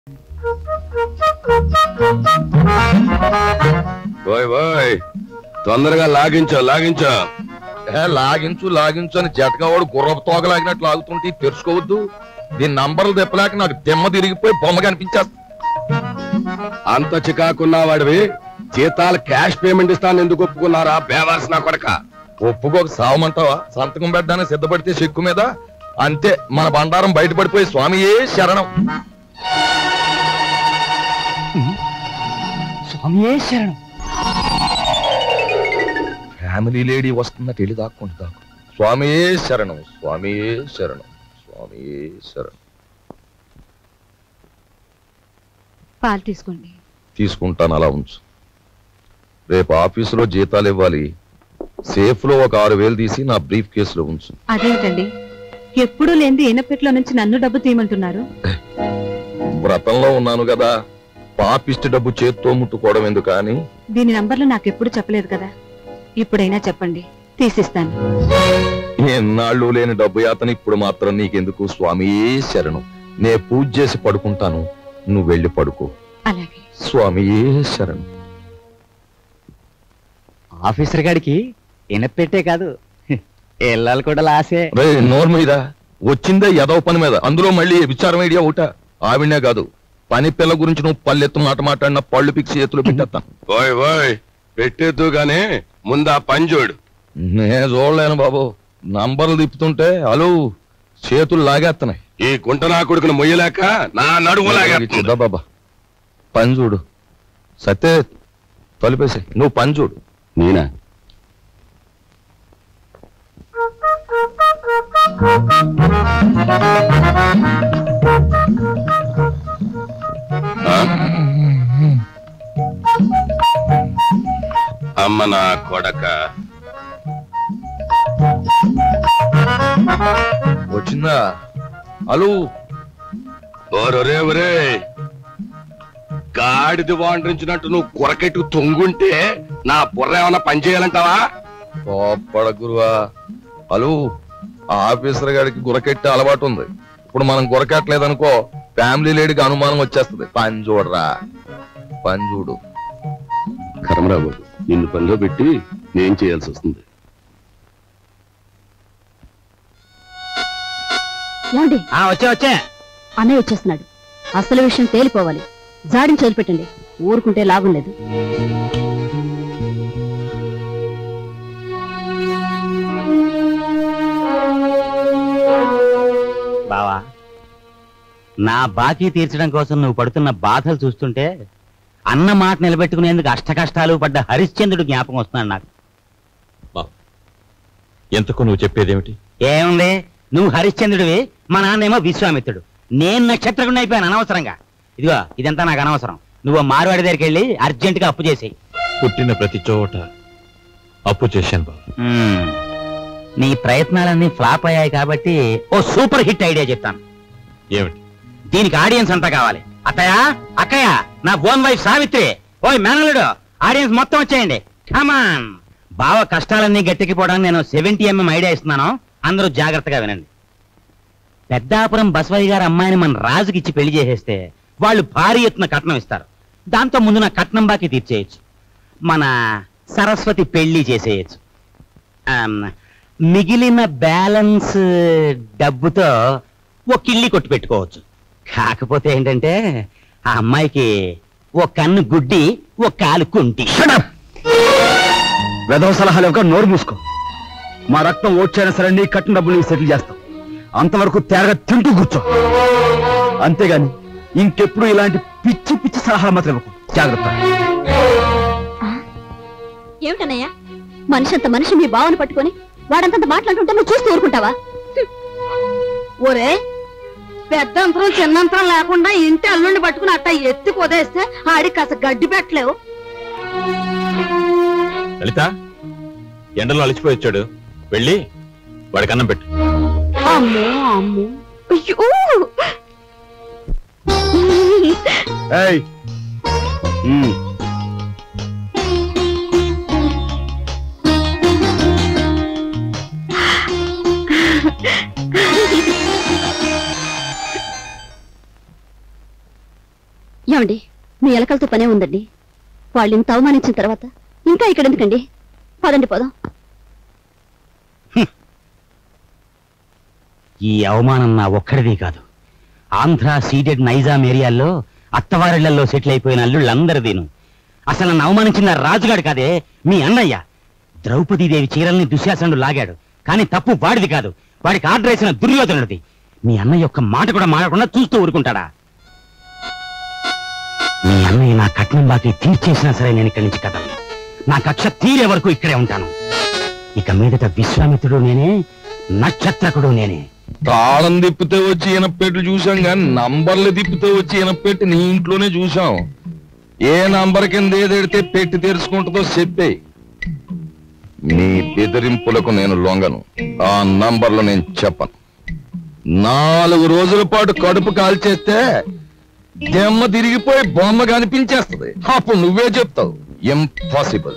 ఓయ్ ఓయ్ తొందరగా లాగించో లాగించో ఏ, లాగించు లాగించు అని జటకావాడు గుర్రపు తోక లాగినట్లు లాగుతుంటే ఇది తెరుచుకోవద్దు దీని నంబర్లు తెప్పలేక నాకు దిమ్మ తిరిగిపోయి బొమ్మ కనిపించేస్తా అంత చికాకున్నా వాడివి జీతాలు క్యాష్ పేమెంట్ ఇస్తాను ఎందుకు ఒప్పుకున్నారా బేవాల్సిన కొడక ఒప్పుకోక సావమంటావా సంతకం పెట్టడానికి సిద్ధపడితే చెక్కు మీద అంతే మన బండారం బయటపడిపోయి స్వామియే శరణం స్వామియే శరణం ఫ్యామిలీ లేడీ వస్తుందట వెళ్ళి దాక్కుంటు దాకు స్వామియే శరణం స్వామియే శరణం స్వామియే శరణం పాలు తీసుకోండి తీసుకుంటాను అలా ఉంచు రేపు ఆఫీసులో జీతాలు ఇవ్వాలి సేఫ్ లో ఒక ఆరు వేలు తీసి నా బ్రీఫ్ కేసులో ఉంచు అదేమిటండి ఎప్పుడూ లేనిది ఈనపెట్లో నుంచి నన్ను డబ్బు తీయమంటున్నారు వ్రతంలో ఉన్నాను కదా పాపిష్టి డబ్బు చేత్తో ముట్టుకోవడం ఎందుకు అని దీని నంబర్లు నాకెప్పుడు చెప్పలేదు కదా ఇప్పుడైనా చెప్పండి తీసిస్తాను ఎన్నాళ్ళు లేని డబ్బు యాతన ఇప్పుడు మాత్రం నీకెందుకు స్వామియే శరణం నే పూజ చేసి పడుకుంటాను నువ్వు వెళ్ళి పడుకో అలాగే స్వామియే శరణం ఆఫీసర్ గారికి ఇనపెట్టే కాదు ఇళ్ళాలు కూడా లాసే రే నోరు మీద వచ్చిందే ఎదవ పని మీద అందులో మళ్ళీ విచారం ఐడియా ఒకట ఆవిడనే కాదు పని పిల్ల గురించి నువ్వు పల్లెత్తు మాట మాట్లాడిన పళ్ళు పిక్సి చేతిలో పెట్టేస్తాను ఓయ్ ఓయ్ పెట్టేద్దు గానీ ముందా పని చూడు నే చూడలేను బాబు నంబర్లు తిప్పుతుంటే అలు చేతులు లాగేస్తున్నాయి ఈ గుంటనా కొడుకును మొయ్యలేక నా నడుము లాగేస్తుంది. చిద్దా బాబా పని చూడు సత్తే తొలిపేసి నువ్వు పని చూడు నేనా ఆ? అమ్మ నా కొడక వచ్చిందా అలు ఓరొరే ఒరే గాడిది వాండ్రించినట్టు నువ్వు కొరకెట్టు తొంగుంటే నా బుర్ర ఏమన్నా పని చేయాలంటావా కోప్పడ గురువా అలు ఆ ఆఫీసర్ గారికి గురకెట్టే అలవాటు ఉంది ఇప్పుడు మనం గురకెట్టలేదనుకో ఫ్యామిలీ లేడీకి అనుమానం వచ్చేస్తుంది పని చూడరా పని చూడు కర్మరావు నిన్ను పనిలో పెట్టి నేను చేయాల్సి వస్తుంది ఏమండి వచ్చే వచ్చే అన్నయ్య వచ్చేస్తున్నాడు అసలు విషయం తేలిపోవాలి జాడిని వదిలిపెట్టండి ఊరుకుంటే లాభం లేదు బావా నా బాకీ తీర్చడం కోసం నువ్వు పడుతున్న బాధలు చూస్తుంటే అన్న మాట నిలబెట్టుకునేందుకు అష్ట కష్టాలు పడ్డ హరిశ్చంద్రుడు జ్ఞాపకం వస్తున్నాడు నాకు ఎంతకు నువ్వు చెప్పేదేమిటి ఏముంది నువ్వు హరిశ్చంద్రుడివి మా నాన్నేమో విశ్వామిత్రుడు నేను నక్షత్రకుడిని అయిపోయాను అనవసరంగా ఇదిగో ఇదంతా నాకు అనవసరం నువ్వు మారువాడి దగ్గరికి వెళ్ళి అర్జెంటుగా అప్పు చేసేయి పుట్టిన ప్రతి చోట అప్పు చేశాను బాబు మ్మ్. నీ ప్రయత్నాలన్నీ ఫ్లాప్ అయ్యాయి కాబట్టి ఓ సూపర్ హిట్ ఐడియా చెప్తాను ఏమిటి దీనికి ఆడియన్స్ అంతా కావాలి అత్తయ్య అక్కయ్య నా ఓన్ వైఫ్ సావిత్రి ఓయ్ మేనలుడు ఆడియన్స్ మొత్తం వచ్చేయండి కమాన్ బావ కష్టాలన్నీ గట్టెక్కిపోవడానికి నేను సెవెంటీ ఎంఎం ఐడియా ఇస్తున్నాను అందరూ జాగ్రత్తగా వినండి పెద్దాపురం బసవయ్య గారి అమ్మాయిని మన రాజుకి ఇచ్చి పెళ్లి చేసేస్తే వాళ్ళు భారీ ఎత్తున కట్నం ఇస్తారు దాంతో ముందు నా కట్నం బాకీ తీర్చేయచ్చు మన సరస్వతి పెళ్లి చేసేయచ్చు ఆమ్, మిగిలిన బ్యాలెన్స్ డబ్బుతో ఒక కిళ్ళి కొట్టు పెట్టుకోవచ్చు కాకపోతే ఏంటంటే ఆ అమ్మాయికి ఒక కన్ను గుడ్డి ఒక కాలు కుంటి వెధవ సలహాలు ఒక నోరు మూసుకో మా రక్తం ఓడ్చైనా సరే నీ కట్టిన డబ్బులు నీకు సెటిల్ చేస్తాం అంతవరకు తేరగా తింటూ కూర్చో అంతేగాని ఇంకెప్పుడు ఇలాంటి పిచ్చి పిచ్చి సలహాలు మాత్రం ఇవ్వకు జాగ్రత్త ఏమిటన్నయ్య మనిషి అంత మనిషి మీ బావని పట్టుకొని వాడంతంత మాట్లాడుతుంటే నువ్వు చూస్తూ ఊరుకుంటావా ఒరే పెద్దంతరం చిన్నంతరం లేకుండా ఇంటి అల్లుండి పట్టుకుని అట్ట ఎత్తి పొదేస్తే ఆడికి కాస్త గడ్డి పెట్టలేవు లలిత ఎండలో అలసిపోయి వచ్చాడు వెళ్ళి వాడికి అన్నం పెట్టు అమ్మో అమ్మో అయ్యో ఏయ్ ఉమ్. ఏమండి మీ ఎలకలతో పనే ఉందండి వాళ్ళు ఇంత అవమానించిన తర్వాత ఇంకా ఇక్కడ ఎందుకండి పదండి పోదాం ఈ అవమానం నా ఒక్కడిది కాదు ఆంధ్ర సీడెడ్ నైజాం ఏరియాల్లో అత్తవారిళ్లలో సెటిల్ అయిపోయిన అల్లుళ్ళందరిదీను అసలు నన్ను అవమానించిన రాజుగాడు కాదే మీ అన్నయ్య ద్రౌపదీదేవి చీరల్ని దుశ్శాసనుడు లాగాడు కానీ తప్పు వాడిది కాదు వాడికి ఆర్డర్ వేసిన దుర్యోధనుడిది మీ అన్నయ్య ఒక్క మాట కూడా మాడకుండా చూస్తూ ఊరుకుంటాడా మీ అన్నయ్య నా కట్నం బాకీ తీర్చేసినా సరే నేను ఇక్కడి నుంచి కదలను నా కక్ష తీరే వరకు ఇక్కడే ఉంటాను ఇక మీదట విశ్వామిత్రుడు నేనే నక్షత్రకుడు నేనే తాళం తిప్పితే వచ్చి ఇనపెట్లు చూసాం కానీ నంబర్లు తిప్పితే వచ్చి ఇనపెట్టి నీ ఇంట్లోనే చూసాం ఏ నంబర్ కింద ఏదెడితే పెట్టి తెరుచుకుంటుందో చెప్పేయి నీ బెదిరింపులకు నేను లొంగను ఆ నంబర్లు నేను చెప్పను నాలుగు రోజుల పాటు కడుపు కాల్చేస్తే దెమ్మ తిరిగిపోయి బొమ్మ కనిపించేస్తుంది అప్పుడు నువ్వే చెప్తావు ఇంపాసిబుల్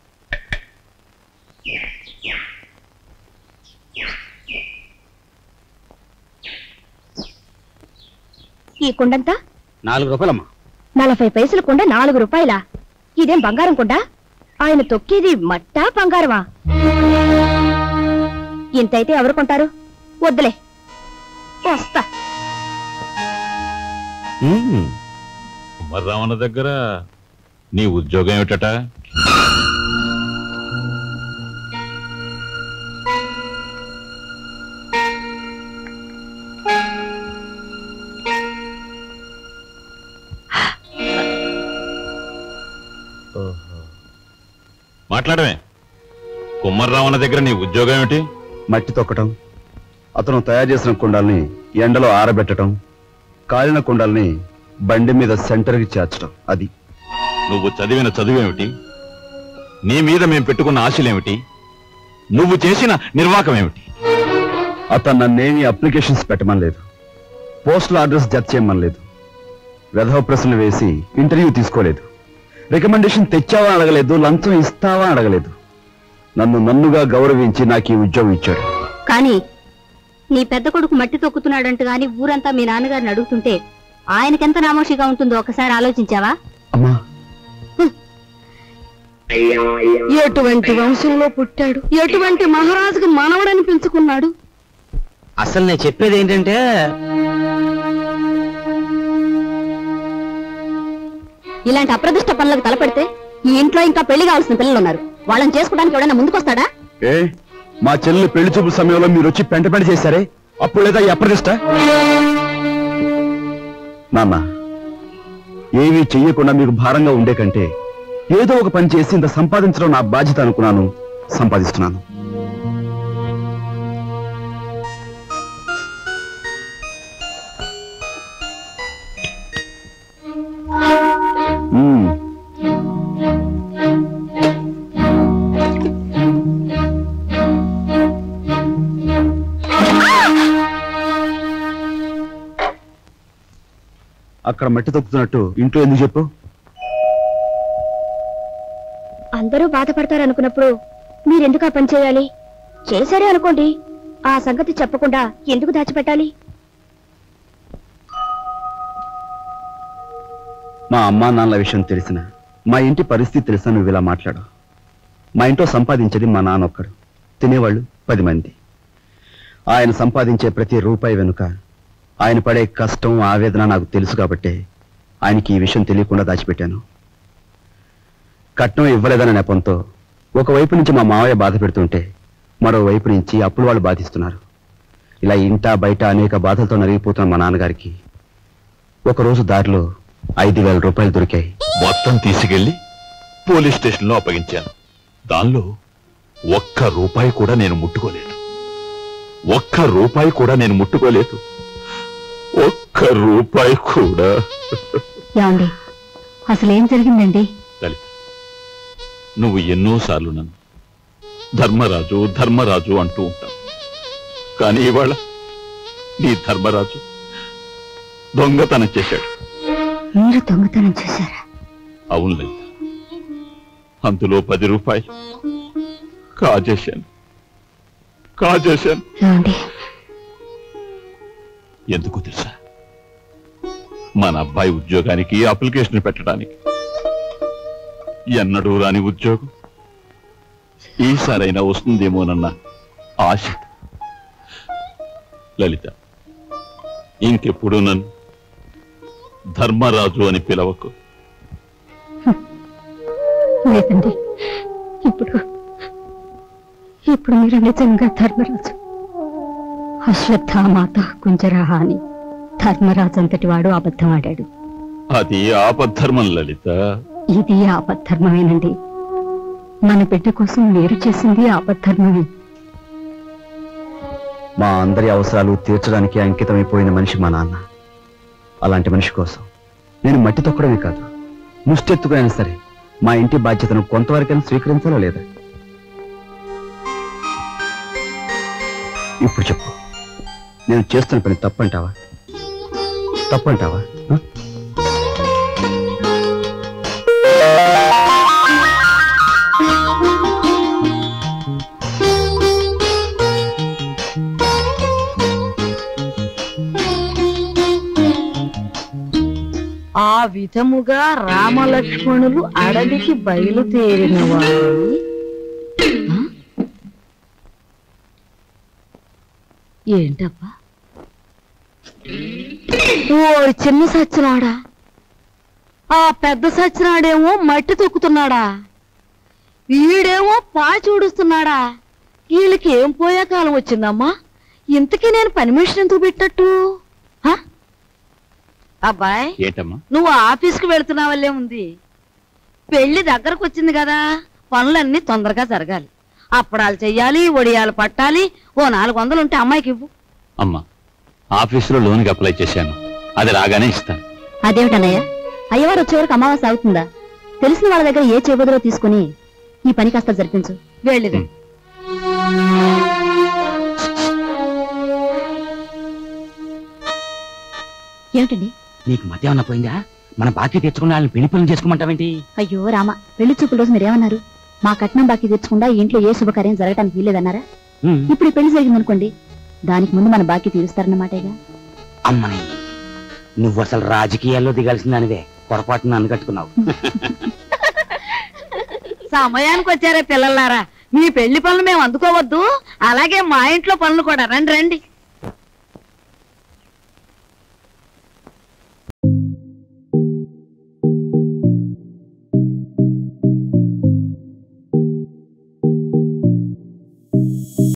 ఈ కుండంతా నాలుగు రూపాయలమ్మా నలభై పైసలు కుండ నాలుగు రూపాయలా ఇదేం బంగారం కుండ ఆయన తొక్కేది మట్టా బంగారమా ఇంతైతే ఎవరు కొంటారు వద్దులే వస్తా కుమారరావణ దగ్గర నీ ఉద్యోగం ఏమిటట మాట్లాడమే కుమ్మర్రావణ దగ్గర నీ ఉద్యోగం ఏమిటి మట్టి తొక్కటం అతను తయారు చేసిన కుండాల్ని ఎండలో ఆరబెట్టడం కాలిన కుండాల్ని బండి మీద సెంటర్కి చేర్చడం అది నువ్వు చదివిన చదువేమిటి నీ మీద మేం పెట్టుకున్న ఆశలేమిటి నువ్వు చేసిన నిర్వాకం ఏమిటి అతను నన్నేమి అప్లికేషన్స్ పెట్టమని లేదు పోస్టల్ అడ్రస్ జత చేయమని లేదు వెధవ ప్రశ్నలు వేసి ఇంటర్వ్యూ తీసుకోలేదు రికమెండేషన్ తెచ్చావా అని అడగలేదు లంచం ఇస్తావా అని అడగలేదు నన్ను నన్నుగా గౌరవించి నాకు ఈ ఉద్యోగం ఇచ్చాడు కానీ నీ పెద్ద కొడుకు మట్టి తొక్కుతున్నాడంట గాని ఊరంతా మీ నాన్నగారిని అడుగుతుంటే ఆయనకెంత నామోషిగా ఉంటుందో ఒకసారి ఆలోచించావా అమ్మా ఎటువంటి వంశంలో పుట్టాడు ఎటువంటి మహారాజుకు మనవడని పెంచుకున్నాడు అసలు నేను చెప్పేది ఏంటంటే ఇలాంటి అప్రదిష్ట పనులకు తలపెడితే ఈ ఇంట్లో ఇంకా పెళ్లి కావాల్సిన పిల్లలు ఉన్నారు వాళ్ళని చేసుకోవడానికి ఎవడైనా ముందుకొస్తాడా ఏ మా చెల్లెలు పెళ్లి చూపు సమయంలో మీరు వచ్చి పెంట పెంట చేశారే అప్పుడు లేదా ఈ అప్రదిష్ట నాన్న ఏమీ చెయ్యకుండా మీకు భారంగా ఉండే కంటే ఏదో ఒక పని చేసి ఇంత సంపాదించడం నా బాధ్యత అనుకున్నాను సంపాదిస్తున్నాను మ్మ్. అక్కడ మట్టి తొక్కుతున్నట్టు ఇంట్లో ఎందుకు చెప్పు అందరూ బాధపడతారు అనుకున్నప్పుడు మీరెందుకు ఆ పని చేయాలి చేశారే అనుకోండి ఆ సంగతి చెప్పకుండా ఎందుకు దాచిపెట్టాలి మా అమ్మా నాన్నల విషయం తెలిసిన మా ఇంటి పరిస్థితి తెలిసిన నువ్వు ఇలా మాట్లాడు మా ఇంట్లో సంపాదించేది మా నాన్న ఒక్కడు తినేవాళ్ళు పది మంది ఆయన సంపాదించే ప్రతి రూపాయి వెనుక ఆయన పడే కష్టం ఆవేదన నాకు తెలుసు కాబట్టే ఆయనకి ఈ విషయం తెలియకుండా దాచిపెట్టాను కట్నం ఇవ్వలేదన్న నెపంతో ఒకవైపు నుంచి మా మావయ్య బాధ పెడుతుంటే మరోవైపు నుంచి అప్పులు వాళ్ళు బాధిస్తున్నారు ఇలా ఇంటా బయట అనేక బాధలతో నలిగిపోతున్న మా నాన్నగారికి ఒకరోజు దారిలో ఐదు వేల రూపాయలు దొరికాయి మొత్తం తీసుకెళ్లి పోలీస్ స్టేషన్ లో అప్పగించాను దానిలో ఒక్క రూపాయి కూడా నేను ముట్టుకోలేదు ఒక్క రూపాయి కూడా నేను ముట్టుకోలేదు ఒక్క రూపాయి కూడా ఏమండి అసలు ఏం జరిగిందండి లలిత నువ్వు ఎన్నోసార్లు నన్ను ధర్మరాజు ధర్మరాజు అంటూ ఉంటావు కానీ ఇవాళ నీ ధర్మరాజు దొంగతనం చేశాడు మీరు దొంగతనం చేశారా అవును లలిత అందులో పది రూపాయలు కాజేశాను కాజేశాను ఏమండి ఎందుకు తెలుసా మన అబ్బాయి ఉద్యోగానికి అప్లికేషన్ పెట్టడానికి ఎన్నడూ రాని ఉద్యోగం ఈసారైనా వస్తుందేమోనన్న ఆశ లలిత ఇంకెప్పుడు నన్ను ధర్మరాజు అని పిలవకు లేదండి ఇప్పుడు ఇప్పుడు మీరు నిజంగా ధర్మరాజు అశ్వత్థామాత కుంజరాహ అని ధర్మరాజు అంతటి వాడు అబద్ధం ఆడాడు అది ఆపద్ధర్మం లలిత ఇది ఆపద్ధర్మమేనండి మన బిడ్డ కోసం మీరు చేసింది ఆపద్ధర్మమే మా అందరి అవసరాలు తీర్చడానికి అంకితమైపోయిన మనిషి మా నాన్న అలాంటి మనిషి కోసం నేను మట్టి తొక్కడమే కాదు ముష్టెత్తుకైనా సరే మా ఇంటి బాధ్యతను కొంతవరకైనా స్వీకరించాలా లేదా ఇప్పుడు చెప్పు నేను చేస్తున్న పని తప్పంటావా తప్పంటావా ఆ? ఆ విధముగా రామలక్ష్మణులు అడవికి బయలుదేరిన వారు ఏంటబ్బా ఓ చిన్న సచ్చినాడా ఆ పెద్ద సచ్చినాడేమో మట్టి తొక్కుతున్నాడా వీడేమో పాచి ఊడుస్తున్నాడా వీళ్ళకి ఏం పోయే కాలం వచ్చిందమ్మా ఇంతకీ నేను పని మనిషిని ఎందుకు పెట్టట్టు హ? అబ్బాయ్ ఏటమ్మా నువ్వు ఆఫీస్కి వెళుతున్నావల్లే ఉంది పెళ్లి దగ్గరకు వచ్చింది కదా పనులన్నీ తొందరగా జరగాలి అప్పడాలు చెయ్యాలి వడియాలు పట్టాలి ఓ నాలుగు వందలు ఉంటే అమ్మాయికి ఇవ్వు అమ్మా ఆఫీసులో లోన్కి అప్లై చేశాను అది రాగానే ఇస్తాను అదేమిటన్నయ్య అయ్యవారు వచ్చే వరకు అమావాస్య అవుతుందా తెలిసిన వాళ్ళ దగ్గర ఏ చేబదులో తీసుకుని ఈ పని కాస్త జరిపించు వెళ్ళిది ఏమిటండి నీకు మధ్య ఏమన్నా పోయిందా మన బాకీ తెచ్చుకున్న వాళ్ళని పెళ్లి పనులు చేసుకోమంటావేంటి అయ్యో రామ పెళ్లి చూపుల రోజు మీరేమన్నారు మా కట్నం బాకీ తెచ్చకుండా ఈ ఇంట్లో ఏ శుభకార్యం జరగటానికి వీల్లేదన్నారా ఉమ్, ఇప్పుడు ఈ పెళ్లి జరిగిందనుకోండి దానికి ముందు మన బాకీ తీరుస్తారన్నమాటేగా అమ్మని నువ్వు అసలు రాజకీయాల్లో దిగాల్సిన దానివే పొరపాటున నన్ను కట్టుకున్నావు సమయానికి వచ్చారే పిల్లలారా మీ పెళ్లి పనులు మేము అందుకోవద్దు అలాగే మా ఇంట్లో పనులు కూడా రండి రండి